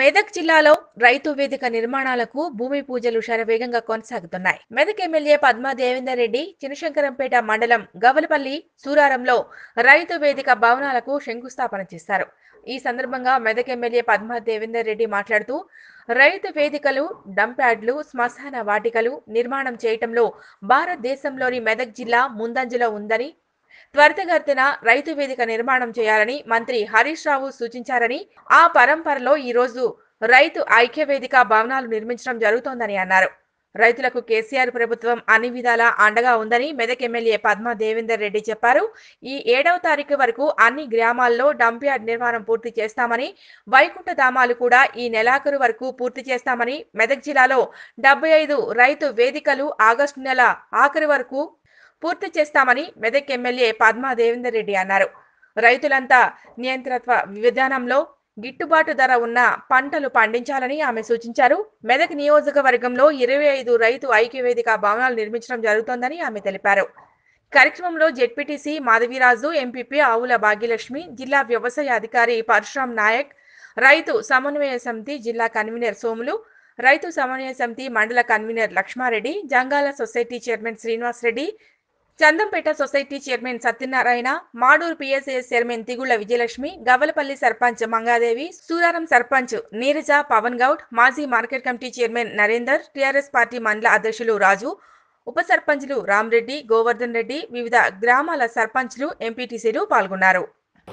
మెదక్ జిల్లాలో రైతు వేదిక నిర్మాణాలకు భూమి పూజలు శరవేగంగా కొనసాగుతున్నాయి మెదక్ ఎమ్మెల్యే పద్మా దేవేందర్ రెడ్డి చినశంకరంపేట మండలం గవలపల్లి సూరారంలో రైతు వేదిక భవనాలకు శంకుస్థాపన చేశారు ఈ సందర్భంగా మెదక్ ఎమ్మెల్యే పద్మా దేవేందర్ రెడ్డి మాట్లాడుతూ రైతు వేదికలు డంప్యార్డ్లు శ్మశాన వాటికలు నిర్మాణం చేయటంలో భారతదేశంలోని మెదక్ జిల్లా ముందంజలో ఉందని త్వరితగతిన రైతు వేదిక నిర్మాణం చేయాలని మంత్రి హరీష్ రావు సూచించారని ఆ పరంపరలో ఈ రోజు రైతు ఐక్య వేదిక భవనాలు నిర్మించడం జరుగుతోందని అన్నారు రైతులకు కేసీఆర్ ప్రభుత్వం అన్ని విధాలా అండగా ఉందని మెదక్ ఎమ్మెల్యే పద్మా దేవేందర్ రెడ్డి చెప్పారు ఈ ఏడవ తారీఖు వరకు అన్ని గ్రామాల్లో డంప్ యార్డ్ నిర్మాణం పూర్తి చేస్తామని వైకుంఠ ధామాలు కూడా ఈ నెలాఖరు వరకు పూర్తి చేస్తామని మెదక్ జిల్లాలో డెబ్బై ఐదు రైతు వేదికలు ఆగస్టు నెల ఆఖరి వరకు పూర్తి చేస్తామని మెదక్ ఎమ్మెల్యే పద్మా దేవేందర్ రెడ్డి అన్నారు రైతులంతా నియంత్రత్వ విధానంలో గిట్టుబాటు ధర ఉన్న పంటలు పండించాలని ఆమె సూచించారు మెదక్ నియోజకవర్గంలో ఇరవై ఐదు రైతు ఐక్యవేదిక భవనాలు నిర్మించడం జరుగుతోందని ఆమె తెలిపారు కార్యక్రమంలో జెడ్పీటీసీ మాధవీరాజు ఎంపీపీ ఆవుల భాగ్యలక్ష్మి జిల్లా వ్యవసాయ అధికారి పరశురాం నాయక్ రైతు సమన్వయ సమితి జిల్లా కన్వీనర్ సోములు రైతు సమన్వయ సమితి మండల convener Lakshmareddy Jangala society chairman Srinivas Reddy Chandampet society chairman Satyanarayana Maduru PSS chairman Thigulla Vijayalakshmi Gavvalapalli sarpanch Mangadevi Suraram sarpanch Neeraja Pavan Goud మాజీ market committee chairman Narender TRS party మండల అధ్యక్షులు రాజు ఉప సర్పంచ్లు రామరెడ్డి గోవర్ధన్ రెడ్డి వివిధ గ్రామాల సర్పంచ్లు ఎంపీటీసీలు పాల్గొన్నారు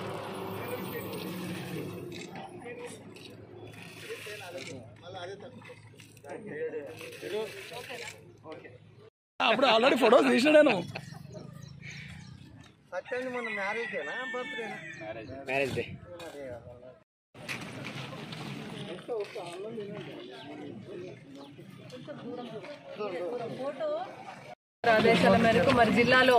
అప్పుడు ఆల్రెడీ ఫొటోస్ తీసిన నేను సత్యాన్ని మొన్న మ్యారేజేనా బర్త్డేనా మ్యారేజ్ డే ఆదేశాల మేరకు మరి జిల్లాలో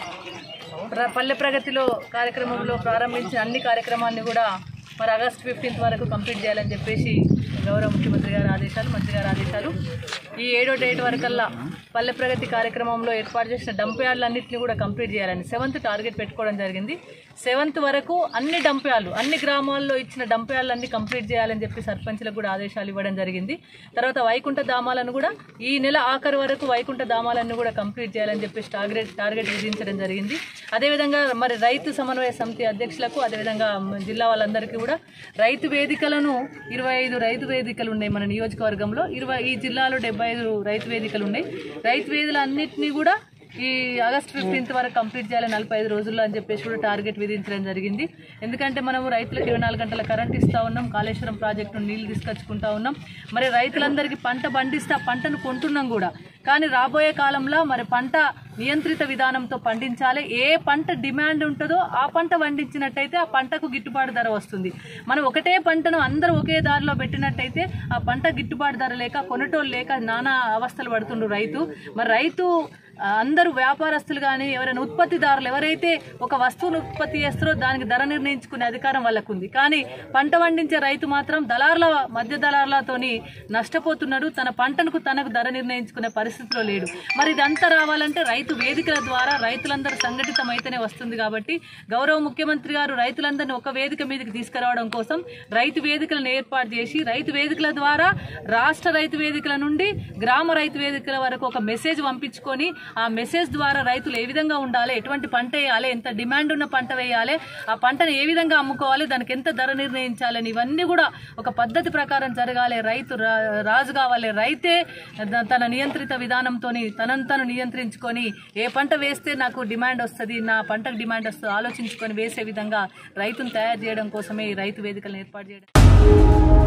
ప్ర- పల్లె ప్రగతిలో కార్యక్రమంలో ప్రారంభించిన అన్ని కార్యక్రమాన్ని కూడా మరి ఆగస్ట్ ఫిఫ్టీన్త్ వరకు కంప్లీట్ చేయాలని చెప్పేసి గౌరవ ముఖ్యమంత్రి గారి ఆదేశాలు మంత్రి గారి ఆదేశాలు ఈ ఏడో డేట్ వరకల్లా పల్లె ప్రగతి కార్యక్రమంలో ఏర్పాటు చేసిన డంప్ యార్డ్లన్నింటినీ కూడా కంప్లీట్ చేయాలని సెవెంత్ టార్గెట్ పెట్టుకోవడం జరిగింది సెవెంత్ వరకు అన్ని డంప్ యార్డ్లు అన్ని గ్రామాల్లో ఇచ్చిన డంప్ యార్డ్లన్నీ కంప్లీట్ చేయాలని చెప్పి సర్పంచ్లకు కూడా ఆదేశాలు ఇవ్వడం జరిగింది తర్వాత వైకుంఠ ధామాలను కూడా ఈ నెల ఆఖరి వరకు వైకుంఠ ధామాలను కూడా కంప్లీట్ చేయాలని చెప్పి టార్గెట్ టార్గెట్ విధించడం జరిగింది అదేవిధంగా మరి రైతు సమన్వయ సమితి అధ్యక్షులకు అదేవిధంగా మ- జిల్లా వాళ్ళందరికీ కూడా రైతు వేదికలను ఇరవై ఐదు రైతు వేదికలు ఉన్నాయి మన నియోజకవర్గంలో ఇరవై ఈ జిల్లాలో డెబ్బై ఐదు రైతు వేదికలు ఉన్నాయి రైతు వేదికలు అన్నింటినీ కూడా ఈ ఆగస్ట్ ఫిఫ్టీన్త్ వరకు కంప్లీట్ చేయాలి నలభై ఐదు రోజుల్లో అని చెప్పేసి కూడా టార్గెట్ విధించడం జరిగింది ఎందుకంటే మనము రైతులకు ఇరవై నాలుగు గంటల కరెంట్ ఇస్తూ ఉన్నాం కాళేశ్వరం ప్రాజెక్టు నీళ్లు తీసుకొచ్చుకుంటా ఉన్నాం మరి రైతులందరికీ పంట పండిస్తే ఆ పంటను కొంటున్నాం కూడా కానీ రాబోయే కాలంలో మరి పంట నియంత్రిత విధానంతో పండించాలి ఏ పంట డిమాండ్ ఉంటుందో ఆ పంట పండించినట్టయితే ఆ పంటకు గిట్టుబాటు ధర వస్తుంది మనం ఒకటే పంటను అందరూ ఒకే దారిలో పెట్టినట్టయితే ఆ పంట గిట్టుబాటు ధర లేక కొనటోళ్ళు లేక నానా అవస్థలు పడుతుండ్రు రైతు మరి రైతు ఆ, అందరూ వ్యాపారస్తులు కానీ ఎవరైనా ఉత్పత్తిదారులు ఎవరైతే ఒక వస్తువును ఉత్పత్తి చేస్తారో దానికి ధర నిర్ణయించుకునే అధికారం వాళ్ళకు ఉంది కానీ పంట పండించే రైతు మాత్రం దళారుల మధ్య దళారులతోని నష్టపోతున్నాడు తన పంటకు తనకు ధర నిర్ణయించుకునే పరిస్థితిలో లేడు మరి ఇదంతా రావాలంటే రైతు వేదికల ద్వారా రైతులందరూ సంఘటితం అయితేనే వస్తుంది కాబట్టి గౌరవ ముఖ్యమంత్రి గారు రైతులందరినీ ఒక వేదిక మీదకి తీసుకురావడం కోసం రైతు వేదికలను ఏర్పాటు చేసి రైతు వేదికల ద్వారా రాష్ట్ర రైతు వేదికల నుండి గ్రామ రైతు వేదికల వరకు ఒక మెసేజ్ పంపించుకొని ఆ మెసేజ్ ద్వారా రైతులు ఏ విధంగా ఉండాలి ఎటువంటి పంట వేయాలి ఎంత డిమాండ్ ఉన్న పంట వేయాలి ఆ పంటను ఏ విధంగా అమ్ముకోవాలి దానికి ఎంత ధర నిర్ణయించాలని ఇవన్నీ కూడా ఒక పద్ధతి ప్రకారం జరగాలి రైతు రా- రాజు కావాలి రైతే ద- తన నియంత్రిత విధానంతో తనను తను నియంత్రించుకొని ఏ పంట వేస్తే నాకు డిమాండ్ వస్తుంది నా పంటకు డిమాండ్ వస్తుంది ఆలోచించుకొని వేసే విధంగా రైతును తయారు చేయడం కోసమే ఈ రైతు వేదికలను ఏర్పాటు చేయడం